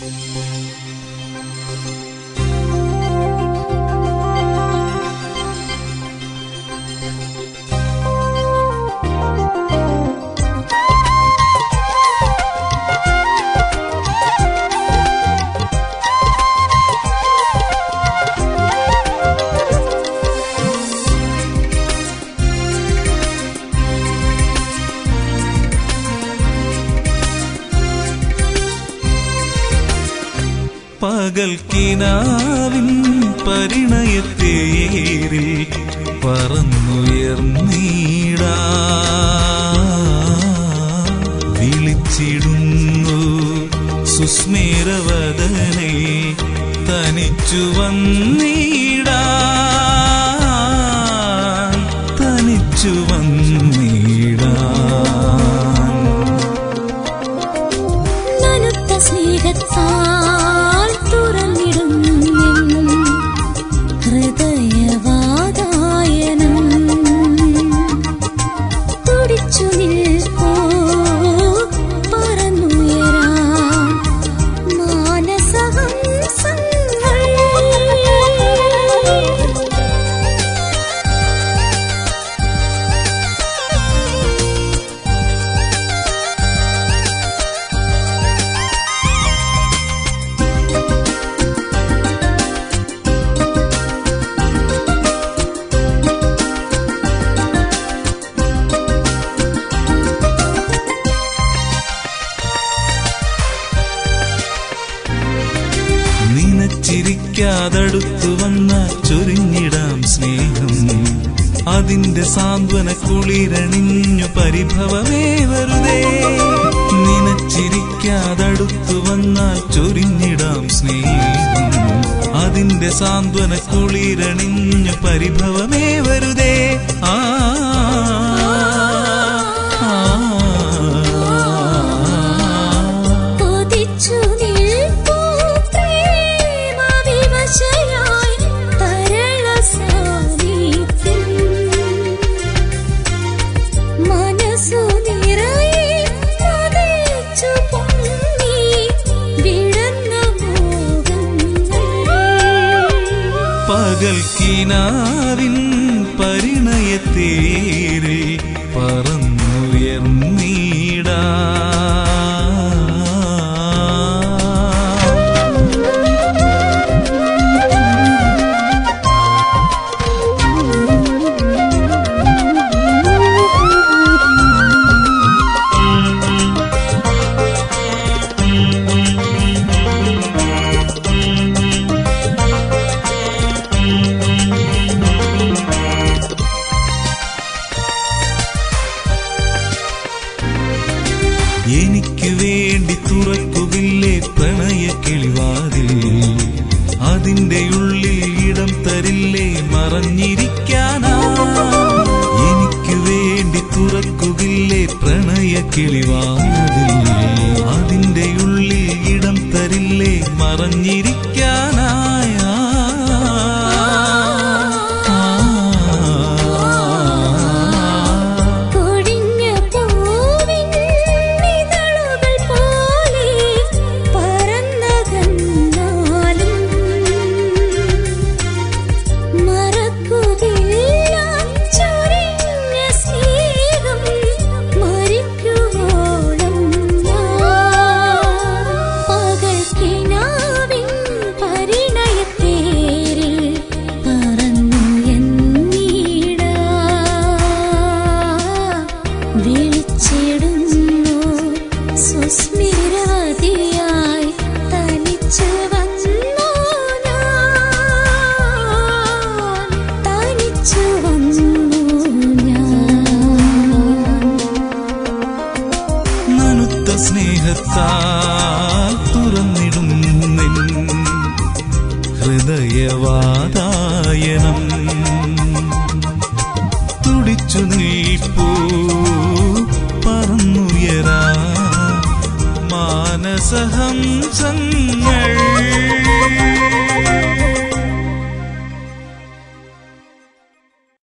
പകൽക്കിനാവിൻ പരിണയത്തേരിൽ പറന്നുയർന്നീടാ വിളിച്ചിടുന്നു സുസ്മേരവദനെ തനിച്ചു വന്നീടാ തനിച്ചു വന്നീടാ നനുത്ത സ്നേഹത്താൽ തുറന്നിടും ഹൃദയവാതായനം തുടിച്ചു നിൽപ്പോ പറന്നുയരാൻ മാനസഹംസങ്ങൾ നിനച്ചിരിക്കാതടുത്തു വന്ന ചൊരിഞ്ഞിടാം സ്നേഹം അതിന്റെ സാന്ത്വന കുളിരണിഞ്ഞു പരിഭവമേ വെറുതെ നിനച്ചിരിക്കാതടുത്തു വന്നാൽ ചൊരിഞ്ഞിടാം സ്നേഹം അതിന്റെ സാന്ത്വന കുളിരണിഞ്ഞു പരിഭവമേ വെറുതെ ആ ആ, ആ കൊതിച്ചു നിൽപ്പൂ പ്രേമവിവശയായി തരള സാമീപ്യം. മനസ്സു നിറയെ പതച്ചു പൊങ്ങി വിടർന്ന മോഹങ്ങൾ. പകൽക്കിനാവിൻ പരിണയത്തേരിൽ പറന്നുയർന്നീടാ എനിക്ക് വേണ്ടി തുറക്കുകില്ലേ പ്രണയ കിളിവാതിൽ അതിന്റെ ഉള്ളിൽ ഇടം തരില്ലേ മറഞ്ഞിരിക്കാനാ എനിക്ക് വേണ്ടി തുറക്കുകില്ലേ പ്രണയ കിളിവാതിൽ അതിന്റെ ഉള്ളിൽ ഇടം തരില്ലേ മറഞ്ഞിരിക്കാനായ കൊടിഞ്ഞ പൂവിൻ ഇതളുകൾ പോലെ പറന്നകന്നാലും മറക്കുകയില്ല ചൊരിഞ്ഞ സ്നേഹം മരിക്കുവോളം പകൽക്കിനാവിൻ പരിണയത്തേരിൽ പറന്നു എന്നീടാ വിളിച്ചിടുന്നു സുസ്മിരാതിയായി തനിച്ചു വന്നു ഞാൻ തനിച്ചു വന്നു ഞാൻ നനുത്ത സ്നേഹത്താൽ തുറന്നിടും നിൻ ഹൃദയവാതായനം തുടിച്ചു നീപ്പൂ പറന്നുയരാ മാനസഹംസങ്ങൾ